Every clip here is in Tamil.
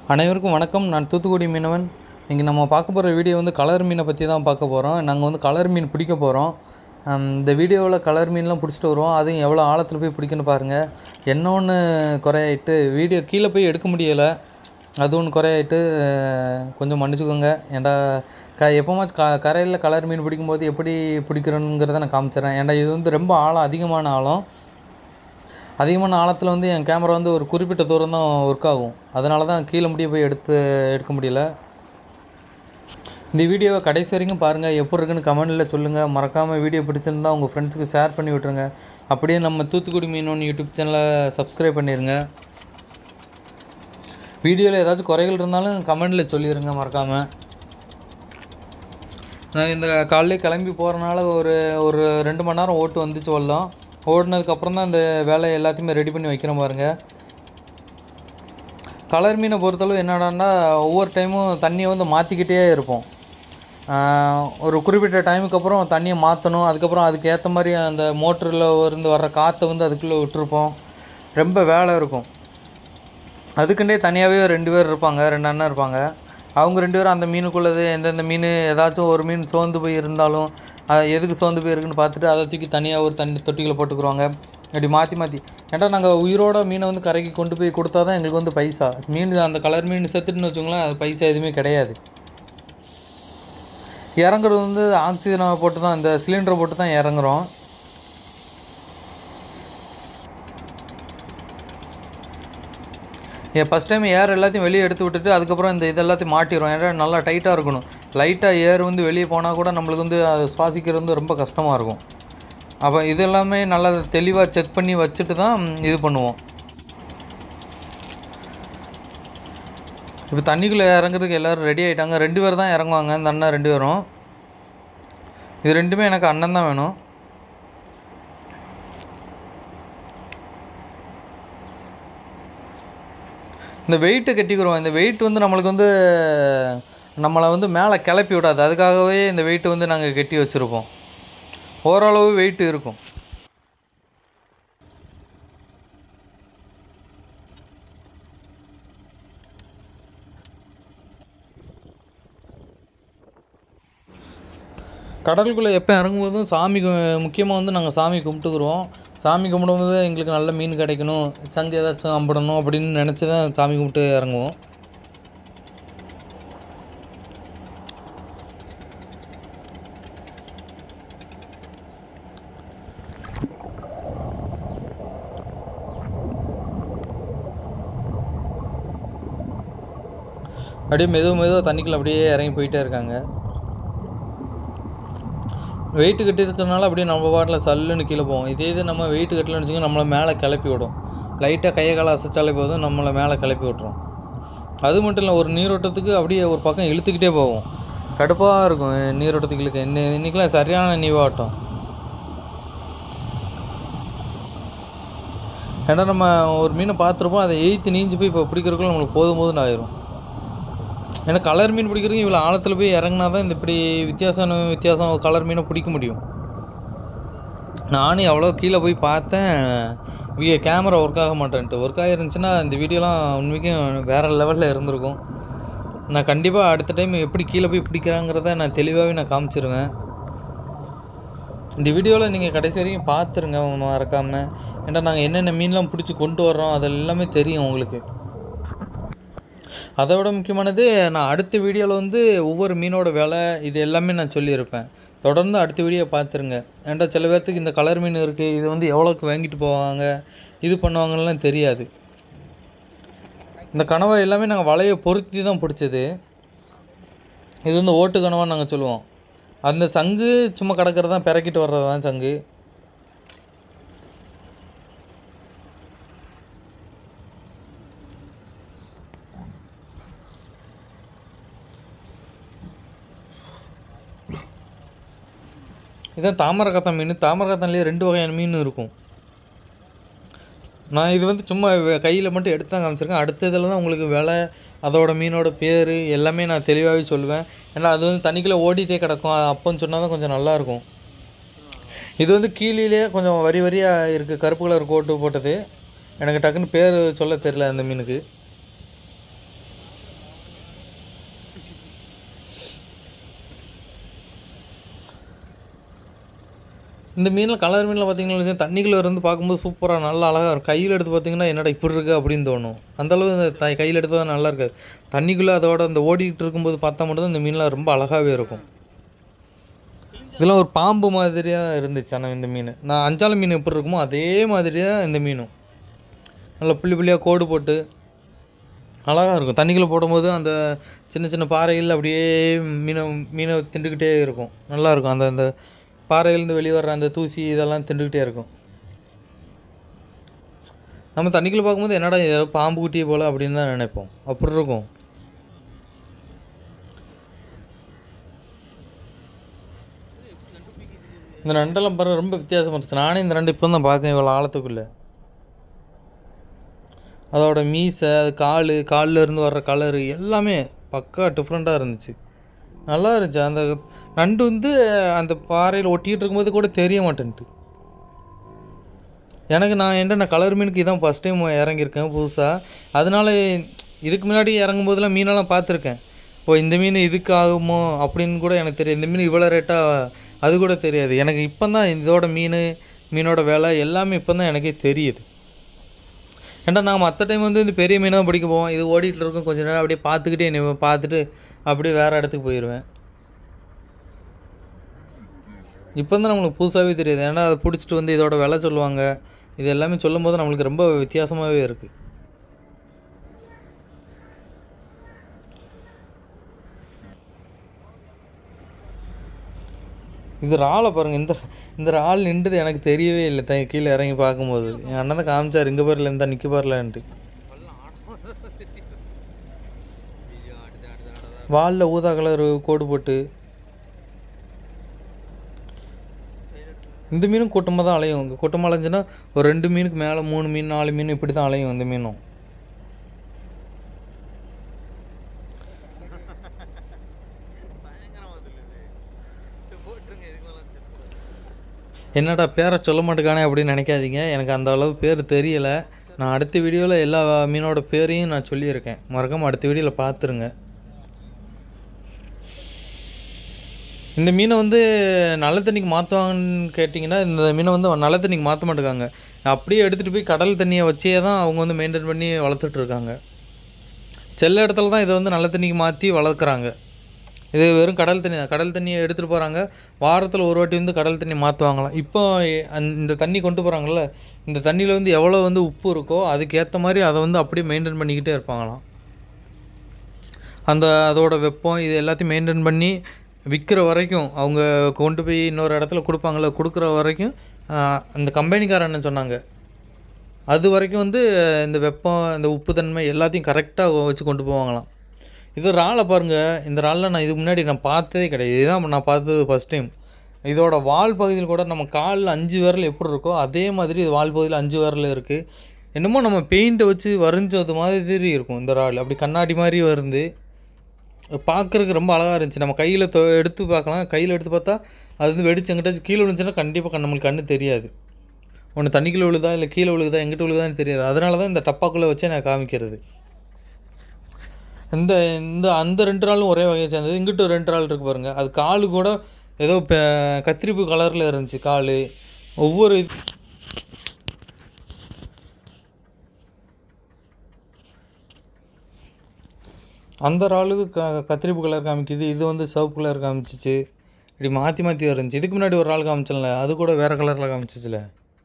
அனைவருக்கும் வணக்கம் நான் தூத்துக்குடி மீனவன் இன்றைக்கி நம்ம பார்க்க போகிற வீடியோ வந்து கலர் மீனை பற்றி தான் பார்க்க போகிறோம் நாங்கள் வந்து கலர் மீன் பிடிக்க போகிறோம் இந்த வீடியோவில் கலர் மீன்லாம் பிடிச்சிட்டு வருவோம் அதுவும் எவ்வளோ ஆழத்தில் போய் பிடிக்கணும் பாருங்கள் என்ன ஒன்று குறையாயிட்டு வீடியோ கீழே போய் எடுக்க முடியலை அது ஒன்று குறையாயிட்டு அஹ், கொஞ்சம் மன்னிச்சுக்கோங்க ஏன்டா க எப்போமாச்சும் க கரையில் கலர் மீன் பிடிக்கும்போது எப்படி பிடிக்கிறோங்கிறத நான் காமிச்சிடுறேன் ஏன்டா இது வந்து ரொம்ப ஆழம் அதிகமான ஆழம் அதிகமான ஆழத்தில் வந்து என் கேமரா வந்து ஒரு குறிப்பிட்ட தூரம் தான் ஒர்க் ஆகும் அதனால தான் கீழே முடிய போய் எடுத்து எடுக்க முடியல இந்த வீடியோவை கடைசி வரைக்கும் பாருங்கள் எப்படி இருக்குன்னு கமெண்டில் சொல்லுங்கள் மறக்காமல் வீடியோ பிடிச்சிருந்தா உங்கள் ஃப்ரெண்ட்ஸுக்கு ஷேர் பண்ணி விட்ருங்க அப்படியே நம்ம தூத்துக்குடி மீன் யூடியூப் சேனலை சப்ஸ்கிரைப் பண்ணிடுங்க வீடியோவில் ஏதாச்சும் குறைகள் இருந்தாலும் கமெண்டில் சொல்லிடுங்க மறக்காமல் நான் இந்த காலையிலே கிளம்பி போகிறனால ஒரு ஒரு ரெண்டு மணி நேரம் ஓட்டு வந்துச்சு வரலாம் ஓடினதுக்கப்புறம் தான் இந்த வேலையை எல்லாத்தையுமே ரெடி பண்ணி வைக்கிறேன் பாருங்கள் கலர் மீனை பொறுத்தளவு என்னடான்னா ஒவ்வொரு டைமும் தண்ணியை வந்து மாற்றிக்கிட்டே இருப்போம் ஆஹ் ஒரு குறிப்பிட்ட டைமுக்கு அப்புறம் தண்ணியை மாற்றணும் அதுக்கப்புறம் அதுக்கு ஏற்ற மாதிரி அந்த மோட்டரில் இருந்து வர்ற காற்றை வந்து அதுக்குள்ளே விட்டுருப்போம் ரொம்ப வேலை இருக்கும் அதுக்குண்டே தனியாகவே ரெண்டு பேர் இருப்பாங்க ரெண்டு அண்ணன் இருப்பாங்க அவங்க ரெண்டு பேரும் அந்த மீனுக்குள்ளது எந்தெந்த மீன் ஏதாச்சும் ஒரு மீன் சோர்ந்து போய் இருந்தாலும் அது எதுக்கு சோர்ந்து போயிருக்குன்னு பார்த்துட்டு அதை தூக்கி தனியாக ஒரு தண்ணி தொட்டிகளை போட்டுக்குருவாங்க அப்படி மாற்றி மாற்றி ஏன்டா நாங்கள் உயிரோட மீனை வந்து கரைக்கு கொண்டு போய் கொடுத்தா தான் எங்களுக்கு வந்து பைசா மீன் அந்த கலர் மீன் செத்துட்டுன்னு வச்சுங்களேன் அது பைசா எதுவுமே கிடையாது இறங்குறது வந்து ஆக்சிஜனை போட்டு தான் இந்த சிலிண்டரை போட்டு தான் இறங்குறோம் ஏன் ஃபஸ்ட் டைம் ஏர் எல்லாத்தையும் வெளியே எடுத்து விட்டுட்டு அதுக்கப்புறம் இந்த இது எல்லாத்தையும் மாட்டிடுறோம் ஏன்னா நல்லா டைட்டாக இருக்கணும் லைட்டாக ஏர் வந்து வெளியே போனால் கூட நம்மளுக்கு வந்து அது சுவாசிக்கிறது வந்து ரொம்ப கஷ்டமாக இருக்கும் அப்போ இது எல்லாமே நல்லா தெளிவாக செக் பண்ணி வச்சுட்டு தான் இது பண்ணுவோம் இப்போ தண்ணிக்குள்ளே இறங்குறதுக்கு எல்லோரும் ரெடி ஆகிட்டாங்க ரெண்டு பேர் தான் இறங்குவாங்க இந்த அண்ணன் ரெண்டு பேரும் இது ரெண்டுமே எனக்கு அண்ணன் தான் வேணும் இந்த வெயிட்டை கட்டிக்கிறோம் இந்த வெயிட் வந்து நம்மளுக்கு வந்து நம்மளை வந்து மேலே கிளப்பி விடாது அதுக்காகவே இந்த வெயிட்டு வந்து நாங்கள் கட்டி வச்சுருப்போம் ஓரளவு வெயிட் இருக்கும் கடலுக்குள்ளே எப்போ இறங்கும்போதும் சாமி முக்கியமாக வந்து நாங்கள் சாமி கும்பிட்டுக்குருவோம் சாமி கும்பிடும்போது எங்களுக்கு நல்ல மீன் கிடைக்கணும் சங்கு ஏதாச்சும் அம்பிடணும் அப்படின்னு நினச்சி தான் சாமி கும்பிட்டு இறங்குவோம் அப்படியே மெதுவாக மெதுவாக தண்ணிக்குள்ளே அப்படியே இறங்கி போயிட்டே இருக்காங்க வெயிட்டு கட்டி இருக்கிறனால அப்படியே நம்ம பாட்டில் சல்லுன்னு கீழே போவோம் இதே இது நம்ம வெயிட் கட்டலன்னு வச்சுக்கோங்க நம்மளை மேலே கிளப்பி விடும் லைட்டாக கையை காலை அசைச்சாலே போதும் நம்மளை மேலே கிளப்பி விட்ரும் அது மட்டும் இல்லை ஒரு நீரோட்டத்துக்கு அப்படியே ஒரு பக்கம் இழுத்துக்கிட்டே போவோம் கடுப்பாக இருக்கும் நீரோட்டத்துக்கு இழுக்க இன்னி இன்றைக்கெலாம் சரியான நீவாட்டம் ஏன்னா நம்ம ஒரு மீனை பார்த்துருப்போம் அதை எய்த்து நீஞ்சு போய் இப்போ பிடிக்கிறதுக்குள்ள நம்மளுக்கு போதும் போதும்னு ஆயிரும் ஏன்னா கலர் மீன் பிடிக்கிறதுக்கு இவ்வளோ ஆழத்தில் போய் இறங்கினா தான் இந்த இப்படி வித்தியாசம் வித்தியாசம் கலர் மீனை பிடிக்க முடியும் நானும் எவ்வளோ கீழே போய் பார்த்தேன் வி கேமரா ஒர்க் ஆக மாட்டேன்ட்டு ஒர்க் ஆகிருந்துச்சுன்னா இந்த வீடியோலாம் உண்மைக்கும் வேறு லெவலில் இருந்திருக்கும் நான் கண்டிப்பாக அடுத்த டைம் எப்படி கீழே போய் பிடிக்கிறாங்கிறத நான் தெளிவாகவே நான் காமிச்சிருவேன் இந்த வீடியோவில் நீங்கள் கடைசி வரைக்கும் பார்த்துருங்க மறக்காமல் ஏன்னா நாங்கள் என்னென்ன மீன்லாம் பிடிச்சி கொண்டு வர்றோம் அது எல்லாமே தெரியும் உங்களுக்கு அதை விட முக்கியமானது நான் அடுத்த வீடியோவில் வந்து ஒவ்வொரு மீனோட விலை இது எல்லாமே நான் சொல்லியிருப்பேன் தொடர்ந்து அடுத்த வீடியோ பார்த்துருங்க ஏன்டா சில பேர்த்துக்கு இந்த கலர் மீன் இருக்குது இது வந்து எவ்வளோக்கு வாங்கிட்டு போவாங்க இது பண்ணுவாங்கலாம் தெரியாது இந்த கனவை எல்லாமே நாங்கள் வலையை பொருத்தி தான் பிடிச்சது இது வந்து ஓட்டு கனவான்னு நாங்கள் சொல்லுவோம் அந்த சங்கு சும்மா கிடக்கிறது தான் பிறக்கிட்டு வர்றது தான் சங்கு இதான் தாமரக்கத்தான் மீன் தாமரக்கத்தான்லேயே ரெண்டு வகையான மீன் இருக்கும் நான் இது வந்து சும்மா கையில் மட்டும் எடுத்து தான் காமிச்சிருக்கேன் அடுத்த இதில் தான் உங்களுக்கு விலை அதோட மீனோட பேர் எல்லாமே நான் தெளிவாகவே சொல்லுவேன் ஏன்னா அது வந்து தண்ணிக்குள்ளே ஓடிட்டே கிடக்கும் அது அப்போன்னு சொன்னால் தான் கொஞ்சம் நல்லாயிருக்கும் இது வந்து கீழே கொஞ்சம் வரி வரியாக இருக்குது கருப்பு கலர் கோட்டு போட்டது எனக்கு டக்குன்னு பேர் சொல்ல தெரியல அந்த மீனுக்கு இந்த மீனில் கலர் மீனில் பார்த்தீங்கன்னா தண்ணிக்குள்ளே இருந்து பார்க்கும்போது சூப்பராக நல்லா அழகாக இருக்கும் கையில் எடுத்து பார்த்தீங்கன்னா என்னடா இப்படி இருக்கு அப்படின்னு தோணும் அந்தளவு இந்த த கையில் எடுத்து பார்த்தா நல்லா இருக்காது தண்ணிக்குள்ளே அதோட அந்த ஓடிக்கிட்டு இருக்கும்போது பார்த்தா மட்டும்தான் இந்த மீன்லாம் ரொம்ப அழகாகவே இருக்கும் இதெல்லாம் ஒரு பாம்பு மாதிரியாக இருந்துச்சு ஆனால் இந்த மீன் நான் அஞ்சால மீன் எப்படி இருக்குமோ அதே மாதிரியாக இந்த மீனும் நல்லா புள்ளி புள்ளியாக கோடு போட்டு அழகாக இருக்கும் தண்ணிக்குள்ளே போடும்போது அந்த சின்ன சின்ன பாறைகள் அப்படியே மீனை மீனை திண்டுக்கிட்டே இருக்கும் நல்லா இருக்கும் அந்த அந்த பாறையிலேருந்து வெளியே வர்ற அந்த தூசி இதெல்லாம் திண்டுக்கிட்டே இருக்கும் நம்ம தண்ணிக்குள்ளே பார்க்கும்போது என்னடா இது ஏதோ பாம்பு குட்டியை போல் அப்படின்னு தான் நினைப்போம் அப்படி இருக்கும் இந்த நண்டெல்லாம் பாருங்க ரொம்ப வித்தியாசமாக இருந்துச்சு நானே இந்த நண்டு இப்போ தான் பார்க்கேன் இவ்வளோ ஆழத்துக்குள்ளே அதோட மீசை அது கால் காலில் இருந்து வர்ற கலரு எல்லாமே பக்கா டிஃப்ரெண்ட்டாக இருந்துச்சு நல்லா இருந்துச்சு அந்த நண்டு வந்து அந்த பாறையில் ஒட்டிகிட்டு இருக்கும்போது கூட தெரிய மாட்டேன்ட்டு எனக்கு நான் என்ன நான் கலர் மீனுக்கு இதான் ஃபஸ்ட் டைம் இறங்கியிருக்கேன் புதுசாக அதனால இதுக்கு முன்னாடி இறங்கும்போதெல்லாம் மீனெல்லாம் பார்த்துருக்கேன் ஓ இந்த மீன் இதுக்கு ஆகுமோ அப்படின்னு கூட எனக்கு தெரியும் இந்த மீன் இவ்வளோ ரேட்டாக அது கூட தெரியாது எனக்கு இப்போ தான் இதோட மீன் மீனோட விலை எல்லாமே இப்போ தான் எனக்கே தெரியுது ஏன்டா நான் மற்ற டைம் வந்து இந்த பெரிய மீனை தான் பிடிக்க போவோம் இது ஓடிட்டு இருக்கும் கொஞ்ச நேரம் அப்படியே பார்த்துக்கிட்டே நீ பார்த்துட்டு அப்படியே வேறு இடத்துக்கு போயிடுவேன் இப்போ தான் நம்மளுக்கு புதுசாகவே தெரியுது ஏன்னா அதை பிடிச்சிட்டு வந்து இதோட விலை சொல்லுவாங்க இது எல்லாமே சொல்லும் போது நம்மளுக்கு ரொம்ப வித்தியாசமாகவே இருக்குது இது இறாலை பாருங்கள் இந்த இந்த இறால் நின்றது எனக்கு தெரியவே இல்லை த கீழே இறங்கி பார்க்கும்போது என் அண்ணன் தான் காமிச்சார் இங்கே பாருல இருந்தால் நிற்க பாருலன்ட்டு வாலில் ஊதா கலர் கோடு போட்டு இந்த மீனும் கூட்டமாக தான் அலையும் இங்கே கூட்டமாக அலைஞ்சுன்னா ஒரு ரெண்டு மீனுக்கு மேலே மூணு மீன் நாலு மீன் இப்படி தான் அலையும் இந்த மீனும் என்னடா பேரை சொல்ல மாட்டேக்கானே அப்படின்னு நினைக்காதீங்க எனக்கு அந்த அளவு பேர் தெரியலை நான் அடுத்த வீடியோவில் எல்லா மீனோட பேரையும் நான் சொல்லியிருக்கேன் மறக்காமல் அடுத்த வீடியோவில் பார்த்துருங்க இந்த மீனை வந்து நல்ல தண்ணிக்கு மாற்றுவாங்கன்னு கேட்டிங்கன்னா இந்த மீனை வந்து நல்ல தண்ணிக்கு மாற்ற மாட்டேங்காங்க அப்படியே எடுத்துகிட்டு போய் கடல் தண்ணியை வச்சே தான் அவங்க வந்து மெயின்டைன் பண்ணி வளர்த்துட்டு இருக்காங்க செல்ல இடத்துல தான் இதை வந்து நல்ல தண்ணிக்கு மாற்றி வளர்க்குறாங்க இது வெறும் கடல் தண்ணி தான் கடல் தண்ணியை எடுத்துகிட்டு போகிறாங்க வாரத்தில் ஒரு வாட்டி வந்து கடல் தண்ணி மாற்றுவாங்களாம் இப்போ அந்த இந்த தண்ணி கொண்டு போகிறாங்கல்ல இந்த தண்ணியில் வந்து எவ்வளோ வந்து உப்பு இருக்கோ அதுக்கேற்ற மாதிரி அதை வந்து அப்படியே மெயின்டைன் பண்ணிக்கிட்டே இருப்பாங்களாம் அந்த அதோட வெப்பம் இது எல்லாத்தையும் மெயின்டைன் பண்ணி விற்கிற வரைக்கும் அவங்க கொண்டு போய் இன்னொரு இடத்துல கொடுப்பாங்கள்ல கொடுக்குற வரைக்கும் ஆஹ், அந்த கம்பெனிக்காரன்னு சொன்னாங்க அது வரைக்கும் வந்து இந்த வெப்பம் இந்த உப்புத்தன்மை எல்லாத்தையும் கரெக்டாக வச்சு கொண்டு போவாங்களாம் இது இறாலை பாருங்கள் இந்த இறாலில் நான் இதுக்கு முன்னாடி நான் பார்த்ததே கிடையாது இதுதான் நான் பார்த்தது ஃபஸ்ட் டைம் இதோட வால் பகுதியில் கூட நம்ம காலில் அஞ்சு விரல் எப்படி இருக்கோ அதே மாதிரி இது வால் பகுதியில் அஞ்சு விரல் இருக்குது என்னமோ நம்ம பெயிண்ட்டை வச்சு வரைஞ்சது மாதிரி இருக்கும் இந்த இறால் அப்படி கண்ணாடி மாதிரி வருது பார்க்குறதுக்கு ரொம்ப அழகாக இருந்துச்சு நம்ம கையில் தொ எடுத்து பார்க்கலாம் கையில் எடுத்து பார்த்தா அது வந்து வெடிச்சு எங்கிட்டாச்சும் கீழே விழுந்துச்சுன்னா கண்டிப்பாக கண் நம்மளுக்கு கண்ணு தெரியாது ஒன்று தண்ணிக்குள்ளே விழுதா இல்லை கீழே விழுகுதா எங்கிட்ட விழுகுதான்னு தெரியாது அதனால தான் இந்த டப்பாக்குள்ளே வச்சே நான் காமிக்கிறது இந்த இந்த அந்த ரெண்டு நாளும் ஒரே வகையை சேர்ந்தது இங்கிட்ட ரெண்டு நாள் இருக்கு பாருங்க அது காலு கூட ஏதோ ப- கத்திரிப்பு கலரில் இருந்துச்சு கால் ஒவ்வொரு இது அந்த இறாலுக்கு க கத்திரிப்பு கலர் காமிக்குது இது வந்து சிவப்பு கலர் காமிச்சிச்சு இப்படி மாற்றி மாற்றி இருந்துச்சு இதுக்கு முன்னாடி ஒரு ஆள் காமிச்சல அது கூட வேறு கலரில் காமிச்சிச்சுல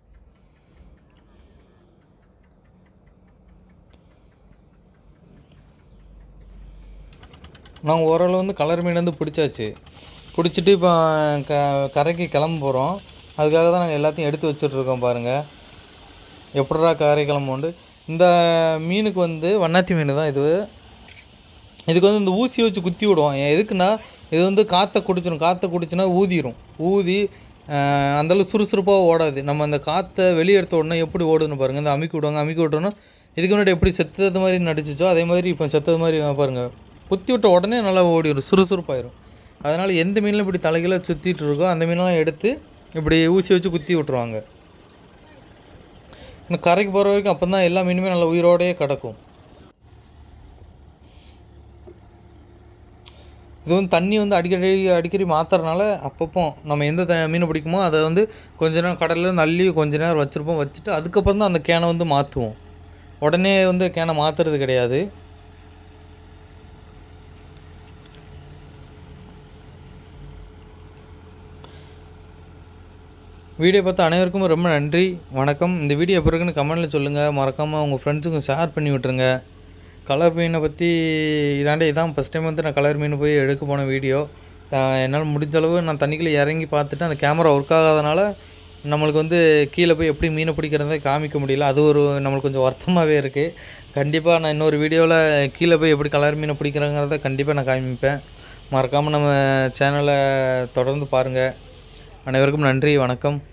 நாங்கள் ஓரளவு வந்து கலர் மீன் வந்து பிடிச்சாச்சு பிடிச்சிட்டு இப்போ க கரைக்கு கிளம்ப போகிறோம் அதுக்காக தான் நாங்கள் எல்லாத்தையும் எடுத்து வச்சிட்ருக்கோம் பாருங்கள் எப்படிடா கரை கிளம்புண்டு இந்த மீனுக்கு வந்து வண்ணாத்தி மீன் தான் இது இதுக்கு வந்து இந்த ஊசி வச்சு குத்தி விடுவோம் ஏன் எதுக்குன்னா இது வந்து காற்றை குடிச்சிடும் காற்றை குடிச்சுன்னா ஊதிரும் ஊதி ஆஹ், அந்தளவு சுறுசுறுப்பாக ஓடாது நம்ம அந்த காற்றை வெளியே எடுத்த உடனே எப்படி ஓடுதுன்னு பாருங்கள் இந்த அமுக்கி விடுவாங்க அமுக்கி விட்டோன்னா இதுக்கு முன்னாடி எப்படி செத்தது மாதிரி நடிச்சிச்சோ அதே மாதிரி இப்போ செத்தது மாதிரி பாருங்கள் குத்தி விட்ட உடனே நல்லா ஓடிடும் சுறுசுறுப்பாயிரும் அதனால் எந்த மீன்லாம் இப்படி தலைகீழ சுற்றிட்டு இருக்கோ அந்த மீனெல்லாம் எடுத்து இப்படி ஊசி வச்சு குத்தி விட்ருவாங்க இன்னும் கரைக்கு போகிற வரைக்கும் அப்போ தான் எல்லா மீனுமே நல்லா உயிரோடையே கிடக்கும் இது வந்து தண்ணி வந்து அடிக்கடி அடிக்கடி மாற்றுறதுனால அப்பப்போ நம்ம எந்த த மீனை பிடிக்குமோ அதை வந்து கொஞ்ச நேரம் கடலில் நள்ளி கொஞ்ச நேரம் வச்சுருப்போம் வச்சுட்டு அதுக்கப்புறம் தான் அந்த கேனை வந்து மாற்றுவோம் உடனே வந்து கேனை மாற்றுறது கிடையாது வீடியோ பார்த்த அனைவருக்கும் ரொம்ப நன்றி வணக்கம் இந்த வீடியோ எப்படி இருக்குன்னு கமெண்ட்டில் சொல்லுங்கள் மறக்காமல் உங்கள் ஃப்ரெண்ட்ஸுக்கும் ஷேர் பண்ணி விட்ருங்க கலர் மீனை பற்றி இதாண்டே இதான் ஃபஸ்ட் டைம் வந்து நான் கலர் மீன் போய் எடுக்க போன வீடியோ என்னால் முடிஞ்ச அளவு நான் தண்ணிக்குள்ளே இறங்கி பார்த்துட்டு அந்த கேமரா ஒர்க் ஆகாதனால நம்மளுக்கு வந்து கீழே போய் எப்படி மீனை பிடிக்கிறத காமிக்க முடியல அது ஒரு நம்மளுக்கு கொஞ்சம் வருத்தமாகவே இருக்குது கண்டிப்பாக நான் இன்னொரு வீடியோவில் கீழே போய் எப்படி கலர் மீனை பிடிக்கிறேங்கிறத கண்டிப்பாக நான் காமிப்பேன் மறக்காமல் நம்ம சேனலை தொடர்ந்து பாருங்கள் அனைவருக்கும் நன்றி வணக்கம்